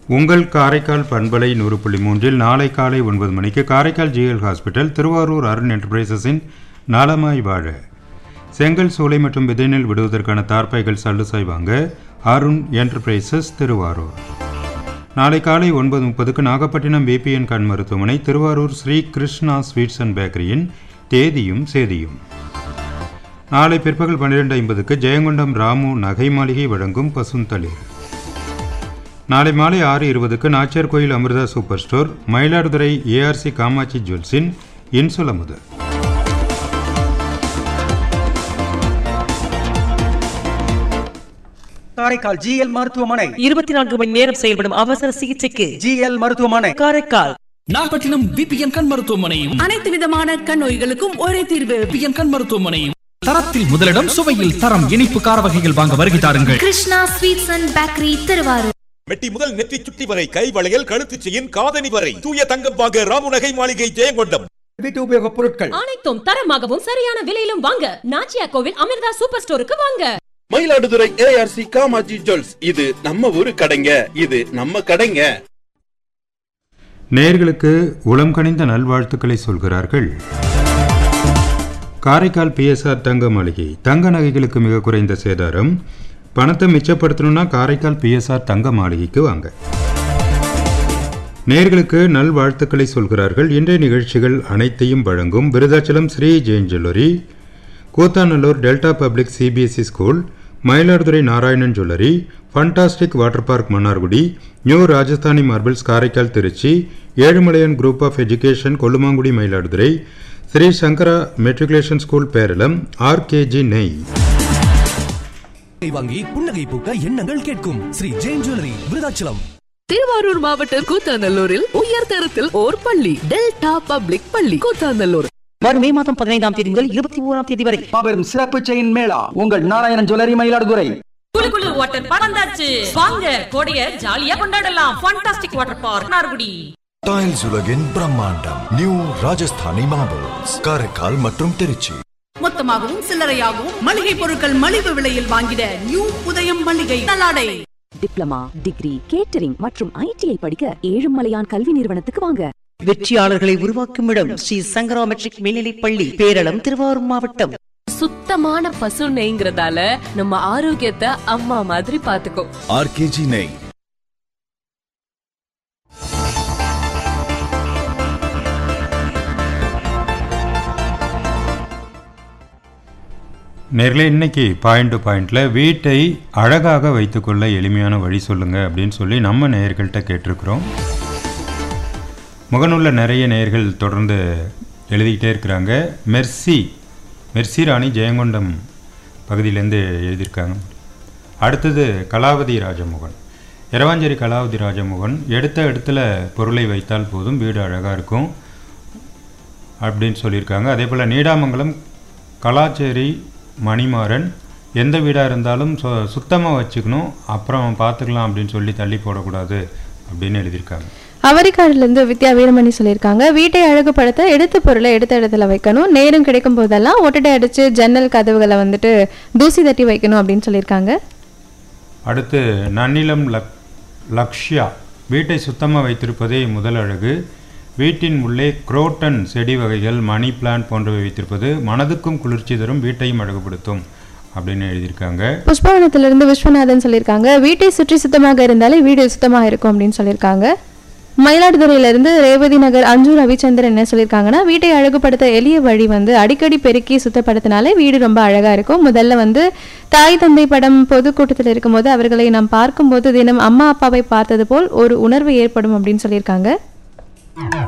உங்கள் காரைக்கால் பண்பலை நூறு புள்ளி மூன்றில் நாளை காலை ஒன்பது மணிக்கு காரைக்கால் ஜிஎல் ஹாஸ்பிட்டல் திருவாரூர் அருண் என்டர்பிரைசஸின் நலமாய் வாழ செங்கல் சூளை மற்றும் விதைநெல் விடுவதற்கான தார்ப்பாய்கள் சல்லுசாய் வாங்க அருண் என்டர்பிரைசஸ் திருவாரூர் நாளை காலை ஒன்பது முப்பதுக்கு நாகப்பட்டினம் பிபிஎன் கண் மருத்துவமனை திருவாரூர் ஸ்ரீ கிருஷ்ணா ஸ்வீட்ஸ் அண்ட் பேக்கரியின் தேதியும் சேதியும் நாளை பிற்பகல் பன்னிரெண்டு ஐம்பதுக்கு ஜெயங்கொண்டம் ராமு நகை மாளிகை வழங்கும் பசுந்தளிர் நாளை மாலை ஆறு இருபதுக்கு Nachiyar Koil Amirtha super store Mayiladuthurai ARC Kamatchi ஜுவல்ஸின் இன்சுலமுது காரைக்கால் ஜிஎல் மருத்துவமனை இருபத்தி நான்கு மணி நேரம் செயல்படும் அவசர சிகிச்சைக்கு ஜிஎல் மருத்துவமனை காரைக்கால் நாகப்பட்டினம் பிபிஎன் கண் மருத்துவமனையும் அனைத்து விதமான கண் நோய்களுக்கும் ஒரே தீர்வு பிபிஎன் கண் மருத்துவமனையும் தரத்தில் முதலிடம் சுவையில் தரம் இனிப்பு கார வகைகள் வாங்க வருகை தாருங்கள் Krishna sweets and bakery Thiruvarur மெட்டி முதல் நெற்றி சுட்டி வரை கை வளையல் கழுத்து செயின் காதணி வரை தூய தங்கம் வாங்க ராமுநகை மாளிகை ஜெயங்கொண்டம் வீட்டு உபயோகப் பொருட்கள் அனைத்தும் தரமாகவும் சரியான விலையிலும் வாங்க நாச்சியா கோவில் அமிர்தா சூப்பர் ஸ்டோருக்கு வாங்க மயிலாடுதுறை ஏஆர்சி காமாஜி ஜுவல்ஸ் இது நம்ம ஊரு கடைங்க இது நம்ம கடைங்க நேர்களுக்கு உளம் கனிந்த நல்வாழ்த்துக்களை சொல்கிறார்கள் காரைக்கால் பிஎஸ்ஆர் தங்க மாளிகை தங்க நகைகளுக்கு மிக குறைந்த சேதாரம் பணத்தை மிச்சப்படுத்தணும்னா காரைக்கால் பிஎஸ்ஆர் தங்க மாளிகைக்கு வாங்க நேர்களுக்கு நல்வாழ்த்துக்களை சொல்கிறார்கள் இன்றைய நிகழ்ச்சிகள் அனைத்தையும் வழங்கும் Virudhachalam Sri Jain jewellery Koothanallur delta public CBSE school Mayiladuthurai Narayanan jewellery fantastic water park Mannargudi new Rajasthani marbles Karaikal Trichy Ezhumalaiyan group of education Kollumangudi Mayiladuthurai Sri Sankara matriculation school Peralam RKG நெய் வாங்கி புன்னகை பூக்க எண்ணங்கள் கேட்கும் ஸ்ரீ ஜெயின் ஜுவல்லரி விருதாச்சலம் திருவாரூர் மாவட்டம் கூத்தாநல்லூரில் உயர் தரத்தில் ஓர் பள்ளி டெல்டா பப்ளிக் பள்ளி கூத்தாநல்லூர் வரும் மே மாதம் பதினைந்தாம் தேதி முதல் இருபத்தி ஓராம் தேதி வரை மாபெரும் சிறப்பு செயின் மேளா உங்கள் நாராயணன் ஜுவல்லரி மயிலாடுதுறை குளு குளு வாட்டர் பறந்தாச்சு வாங்க கோடைய ஜாலியா கொண்டாடலாம் ஃபண்டாஸ்டிக் வாட்டர் பார்க் நார்குடி டைல்ஸ் உலகின் பிரம்மாண்டம் நியூ ராஜஸ்தானி மார்பிள்ஸ் காரைக்கால் மற்றும் திருச்சி மொத்தமாகவும் சில்லறையாகவும் மளிகை பொருட்கள் மலிவு விலையில் வாங்கிட நியூ உதயம் மளிகை நல்லாடை டிப்ளமா டிகிரி கேட்டரிங் மற்றும் ஐடிஐ படிக்க ஏழுமலையான் கல்வி நிறுவனத்துக்கு வாங்க வெற்றியாளர்களை உருவாக்கும் இடம் ஸ்ரீ சங்கரா மெட்ரிக் மேல்நிலைப் பள்ளி பேரளம் திருவாரூர் மாவட்டம் சுத்தமான பசு நெய்ங்கிறதால நம்ம ஆரோக்கியத்தை அம்மா மாதிரி பாத்துக்கோ ஆர்கேஜி நெய் நேர்களே இன்னைக்கு பாயிண்ட் டு பாயிண்டில் வீட்டை அழகாக வைத்துக்கொள்ள எளிமையான வழி சொல்லுங்க அப்படின்னு சொல்லி நம்ம நேயர்கள்ட்ட கேட்டிருக்கிறோம் முகநூல்ல நிறைய நேயர்கள் தொடர்ந்து எழுதிக்கிட்டே இருக்கிறாங்க மெர்சி மெர்சி ராணி ஜெயங்கொண்டம் பகுதியிலேருந்து எழுதியிருக்காங்க அடுத்தது கலாவதி ராஜமோகன் இரவாஞ்சேரி கலாவதி ராஜமோகன் எடுத்த இடத்துல பொருளை வைத்தால் போதும் வீடு அழகாக இருக்கும் அப்படின்னு சொல்லியிருக்காங்க அதே போல் நீடாமங்கலம் கலாச்சேரி மணிமாறன் எந்த வீடாக இருந்தாலும் சு சுத்தமாக வச்சுக்கணும் அப்புறம் பார்த்துக்கலாம் அப்படின்னு சொல்லி தள்ளி போடக்கூடாது அப்படின்னு எழுதியிருக்காங்க அவரிக்காடுலேருந்து வித்யா வீரமணி சொல்லியிருக்காங்க வீட்டை அழகுபடுத்த எடுத்த பொருளை எடுத்த இடத்துல வைக்கணும் நேரம் கிடைக்கும் போதெல்லாம் ஒட்டடை அடித்து ஜன்னல் கதவுகளை வந்துட்டு தூசி தட்டி வைக்கணும் அப்படின்னு சொல்லியிருக்காங்க அடுத்து நன்னிலம் லக் லக்ஷ்யா வீட்டை சுத்தமாக வைத்திருப்பதே முதல் அழகு வீட்டின் உள்ளே குரோட்டன் செடி வகைகள் மணி பிளான்ட் போன்றவை வைத்திருப்பது மனதுக்கும் குளிர்ச்சி தரும் வீட்டையும் அழகுபடுத்தும் அப்படின்னு எழுதியிருக்காங்க புஷ்பவனத்திலிருந்து விஸ்வநாதன் சொல்லியிருக்காங்க வீட்டை சுற்றி சுத்தமாக இருந்தாலே வீடு சுத்தமாக இருக்கும் அப்படின்னு சொல்லியிருக்காங்க மயிலாடுதுறையிலிருந்து ரேவதி நகர் அஞ்சு ரவிச்சந்திரன் என்ன சொல்லியிருக்காங்கன்னா வீட்டை அழகுபடுத்த எளிய வழி வந்து அடிக்கடி பெருக்கி சுத்தப்படுத்தினாலே வீடு ரொம்ப அழகா இருக்கும் முதல்ல வந்து தாய் தந்தை படம் பொதுக்கூட்டத்தில் இருக்கும்போது அவர்களை நாம் பார்க்கும்போது தினம் அம்மா அப்பாவை பார்த்தது போல் ஒரு உணர்வு ஏற்படும் அப்படின்னு சொல்லியிருக்காங்க